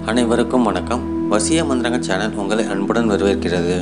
அனைவருக்கும் வணக்கம் வசிய மந்திரங்க சேனல் உங்களை அன்புடன் வரவேற்கிறது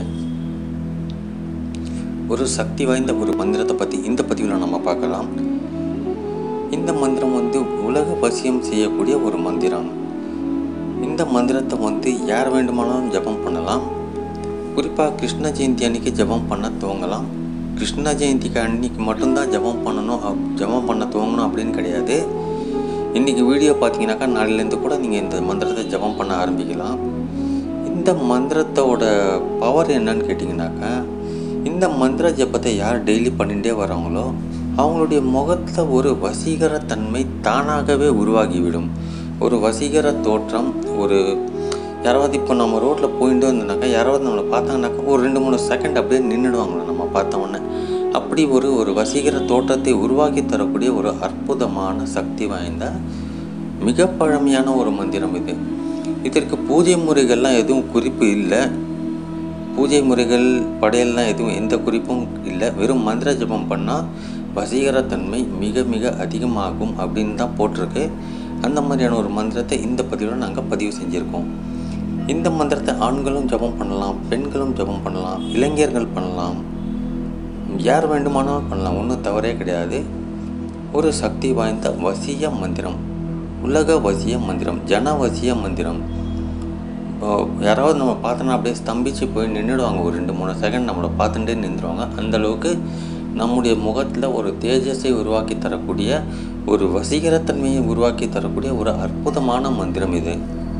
ஒரு சக்தி வாய்ந்த ஒரு மந்திரத்தை பற்றி இந்த பதிவில் நம்ம பார்க்கலாம் இந்த மந்திரம் வந்து உலக வசியம் செய்யக்கூடிய ஒரு மந்திரம் இந்த மந்திரத்தை வந்து யார் வேண்டுமானாலும் ஜெபம் பண்ணலாம் குறிப்பாக கிருஷ்ண ஜெயந்தி அன்னைக்கு ஜெபம் பண்ண துவங்கலாம் கிருஷ்ண ஜெயந்திக்கு அன்னைக்கு மட்டும்தான் ஜெபம் பண்ணணும் அப் ஜெபம் பண்ண துவங்கணும் அப்படின்னு கிடையாது இன்றைக்கி வீடியோ பார்த்தீங்கன்னாக்கா நாளிலேருந்து கூட நீங்கள் இந்த மந்திரத்தை ஜெபம் பண்ண ஆரம்பிக்கலாம் இந்த மந்திரத்தோட பவர் என்னன்னு கேட்டிங்கனாக்கா இந்த மந்திர ஜெபத்தை யார் டெய்லி பண்ணிகிட்டே வராங்களோ அவங்களுடைய முகத்தில் ஒரு வசீகரத்தன்மை தானாகவே உருவாகிவிடும் ஒரு வசீகர தோற்றம் ஒரு யாராவது இப்போ நம்ம ரோட்டில் போயிட்டு வந்தோம்னாக்கா யாராவது நம்மளை பார்த்தாங்கனாக்கா ஒரு ரெண்டு மூணு செகண்ட் அப்படியே நின்றுடுவாங்களே நம்ம பார்த்த உடனே அப்படி ஒரு ஒரு வசீகர தோற்றத்தை உருவாக்கி தரக்கூடிய ஒரு அற்புதமான சக்தி வாய்ந்த மிக பழமையான ஒரு மந்திரம் இது இதற்கு பூஜை முறைகள்லாம் எதுவும் குறிப்பு இல்லை பூஜை முறைகள் படையல்லாம் எதுவும் எந்த குறிப்பும் இல்லை வெறும் மந்திர ஜபம் பண்ணால் வசீகரத்தன்மை மிக மிக அதிகமாகும் அப்படின்னு தான் போட்டிருக்கு அந்த மாதிரியான ஒரு மந்திரத்தை இந்த பதிவில் நாங்கள் பதிவு செஞ்சுருக்கோம் இந்த மந்திரத்தை ஆண்களும் ஜபம் பண்ணலாம் பெண்களும் ஜபம் பண்ணலாம் இளைஞர்கள் பண்ணலாம் யார் வேண்டுமானாலும் பண்ணலாம் ஒன்றும் தவறே கிடையாது ஒரு சக்தி வாய்ந்த வசிய மந்திரம் உலக வசிய மந்திரம் ஜன வசிய மந்திரம் இப்போ யாராவது நம்ம பார்த்தோன்னா அப்படியே ஸ்தம்பிச்சு போய் நின்றுடுவாங்க ஒரு ரெண்டு மூணு செகண்ட் நம்மளை பார்த்துட்டே நின்றுடுவாங்க அந்தளவுக்கு நம்முடைய முகத்தில் ஒரு தேஜஸை உருவாக்கி தரக்கூடிய ஒரு வசீகரத்தன்மையை உருவாக்கி தரக்கூடிய ஒரு அற்புதமான மந்திரம் இது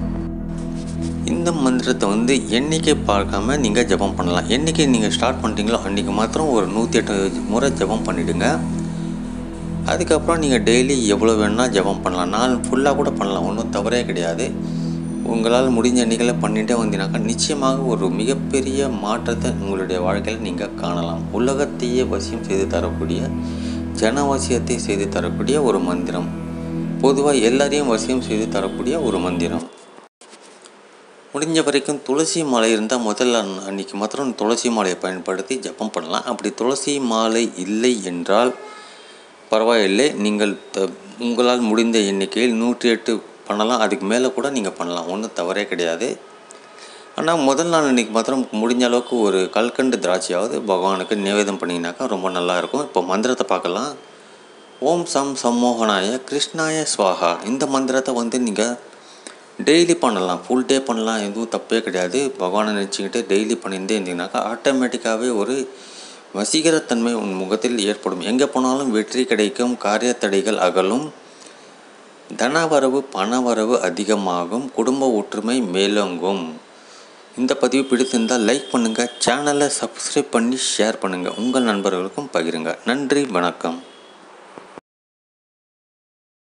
இந்த மந்திரத்தை வந்து எண்ணிக்கை பார்க்காம நீங்கள் ஜெபம் பண்ணலாம் என்றைக்கு நீங்கள் ஸ்டார்ட் பண்ணுறீங்களோ அன்றைக்கி மாத்திரம் ஒரு நூற்றி எட்டு முறை ஜெபம் பண்ணிவிடுங்க அதுக்கப்புறம் நீங்கள் டெய்லி எவ்வளோ வேணும்னா ஜெபம் பண்ணலாம் நாள் ஃபுல்லாக கூட பண்ணலாம் ஒன்றும் தவறே கிடையாது உங்களால் முடிஞ்ச எண்ணிக்கையில் பண்ணிகிட்டே வந்தீங்கன்னாக்கா நிச்சயமாக ஒரு மிகப்பெரிய மாற்றத்தை உங்களுடைய வாழ்க்கையில் நீங்கள் காணலாம் உலகத்தையே வசியம் செய்து தரக்கூடிய ஜனவசியத்தை செய்து தரக்கூடிய ஒரு மந்திரம் பொதுவாக எல்லாரையும் வசியம் செய்து தரக்கூடிய ஒரு மந்திரம் முடிஞ்ச வரைக்கும் துளசி மாலை இருந்தால் முதல்ல அன்- அன்னைக்கு மாத்திரம் துளசி மாலையை பயன்படுத்தி ஜெபம் பண்ணலாம் அப்படி துளசி மாலை இல்லை என்றால் பரவாயில்லை நீங்கள் த உங்களால் முடிந்த எண்ணிக்கையில் நூற்றி எட்டு பண்ணலாம் அதுக்கு மேலே கூட நீங்கள் பண்ணலாம் ஒன்றும் தவறே கிடையாது ஆனால் முதல் நாள் அன்றைக்கி மாத்திரம் முடிஞ்ச அளவுக்கு ஒரு கல்கண்டு திராட்சையாவது பகவானுக்கு நிவேதம் பண்ணிங்கனாக்கா ரொம்ப நல்லா இருக்கும் இப்போ மந்திரத்தை பார்க்கலாம் ஓம் சம் சம்மோகனாய கிருஷ்ணாய ஸ்வாஹா இந்த மந்திரத்தை வந்து நீங்கள் டெய்லி பண்ணலாம் ஃபுல் டே பண்ணலாம் எதுவும் தப்பே கிடையாது பகவானை நினச்சிக்கிட்டு டெய்லி பண்ணியிருந்தே இருந்தீங்கன்னாக்கா ஆட்டோமேட்டிக்காகவே ஒரு வசீகரத்தன்மை உன் முகத்தில் ஏற்படும் எங்கே போனாலும் வெற்றி கிடைக்கும் காரியத்தடைகள் அகலும் தனவரவு பணவரவு அதிகமாகும் குடும்ப ஒற்றுமை மேலோங்கும் இந்த பதிவு பிடித்திருந்தால் லைக் பண்ணுங்கள் சேனலை சப்ஸ்கிரைப் பண்ணி ஷேர் பண்ணுங்கள் உங்கள் நண்பர்களுக்கும் பகிருங்க நன்றி வணக்கம்